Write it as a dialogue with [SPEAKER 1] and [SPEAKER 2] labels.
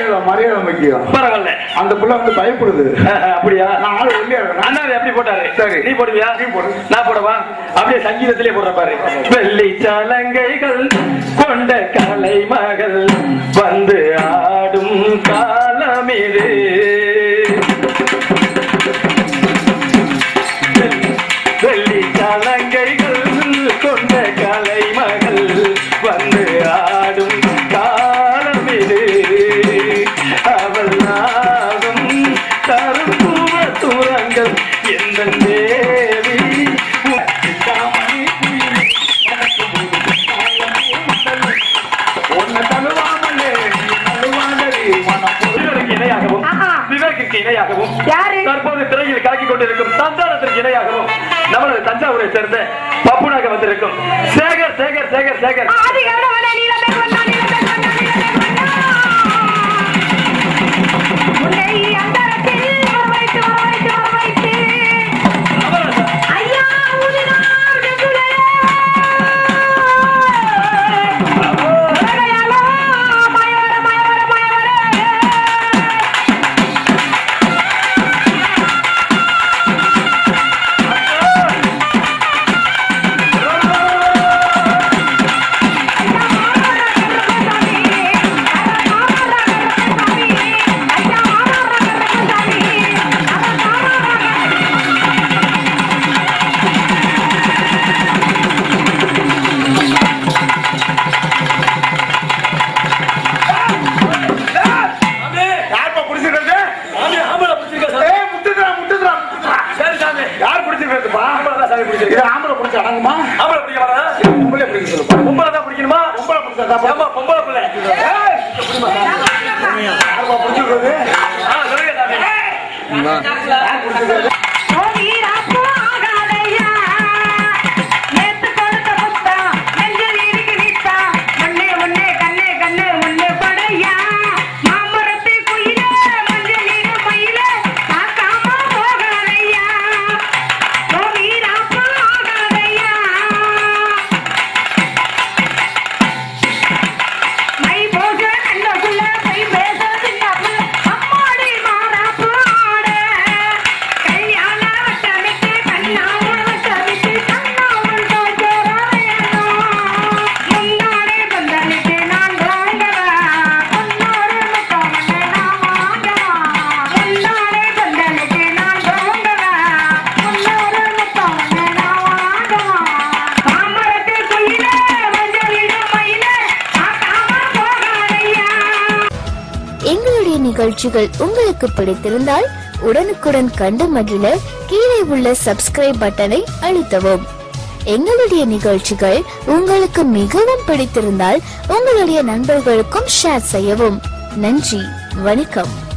[SPEAKER 1] மரியாதை மரியாதை முக்கியம்
[SPEAKER 2] பரவாயில்ல
[SPEAKER 1] அந்த புள்ள வந்து பயப்படுது
[SPEAKER 2] அஹ், அப்படியா
[SPEAKER 1] நான் ஆளு ஒல்லியா இருக்கேன்
[SPEAKER 2] அண்ணா அதை எப்படி போட்டாரு
[SPEAKER 1] சரி.
[SPEAKER 2] நீ போடுவியா
[SPEAKER 1] நீ போடு.
[SPEAKER 2] நான் போடவா அப்படியே சங்கீதத்திலே போடுற பாரு வெள்ளி சலங்கைகள் கொண்ட கலை மகள் வந்து ஆடும் காலம் இது வெள்ளி சலங்கைகள் கொண்ட கலை மகள் வந்து ஆடும் காலம் இது அவள் நாடும் கருப்புவ துரங்கள் எந்த தேவி
[SPEAKER 1] உன்னை தழுவாமலே நீ தழுவாதடி மனம்
[SPEAKER 2] சிவருக்கு இணையாகவும்
[SPEAKER 3] ஆஹா.
[SPEAKER 2] சிவகிற்கு இணையாகவும்
[SPEAKER 3] யாரு?
[SPEAKER 2] தற்போது திரையில் காக்கிக் கொண்டிருக்கும் சந்தானத்திற்கு இணையாகவும் நமது தஞ்சாவூரை சேர்ந்த பப்புனாக வந்திருக்கும் சேகர் சேகர் சேகர் சேகர்
[SPEAKER 3] ஆதி கௌரவன நீலமே கொண்டா, நீலமே கொண்டா, நீலமே கொண்டா. உன்னை அந்தரத்தில் வரவைத்து, வரவைத்து, வரவைத்து. ஐயா, ஊதினார் நெஞ்சுலே. உலகையாளோ, மயவர, மயவர, மயவர.
[SPEAKER 1] யார்ப்பா பிடிச்சிருக்கிறது ஏய் முட்டுதுடா முட்டுதுடா முட்டுதுடா.
[SPEAKER 2] சரி சாமி
[SPEAKER 1] யார் பிடிச்சிருக்கிறதுப்பா
[SPEAKER 2] ஆம்பளை சாமி பிடிச்சிருக்கு
[SPEAKER 1] இது ஆம்பளை பிடிச்ச அடங்குமா
[SPEAKER 2] ஆம்பளை பிடிக்க வரா
[SPEAKER 1] பொம்பளை பிடிக்க சொல்லுப்பா
[SPEAKER 2] பொம்பளை தான் பிடிக்கணுமா
[SPEAKER 1] பொம்பளை பிடிச்சதாப்பா
[SPEAKER 2] ஏமா பொம்பளை பிள்ளை
[SPEAKER 1] ஏய், யார்ப்பா பிடிச்சிருக்கிறது
[SPEAKER 2] ஆ, சொல்லுங்க சாமி
[SPEAKER 3] மை போக கண்ணகுள்ள பை பேச சின்னப்புள்ள அம்மாடி மாறாப்பு ஆட கல்யாண வட்டமிட்டு கண்ணாமூல் வட்டமிட்டு கண்ணாமூல் தோற்றோரையனோ முன்னாடி பந்தலிட்டு நான் வாங்கவா பொன்னோரு முத்தமண்ண நான் வாங்கவா முன்னாடி பந்தலிட்டு நான் வாங்கவா பொன்னோரு முத்தமண்ண நான் வாங்கவா மாமரத்து குயிலே மஞ்சளிடும் மயிலே காக்காம போகாதையா
[SPEAKER 4] எங்களுடைய நிகழ்ச்சிகள் உங்களுக்கு பிடித்திருந்தால் உடனுக்குடன் கண்டு மகிழ கீழே உள்ள சப்ஸ்கிரைப் பட்டனை அழுத்தவும் எங்களுடைய நிகழ்ச்சிகள் உங்களுக்கு மிகவும் பிடித்திருந்தால் உங்களுடைய நண்பர்களுக்கும் ஷேர் செய்யவும் நன்றி வணக்கம்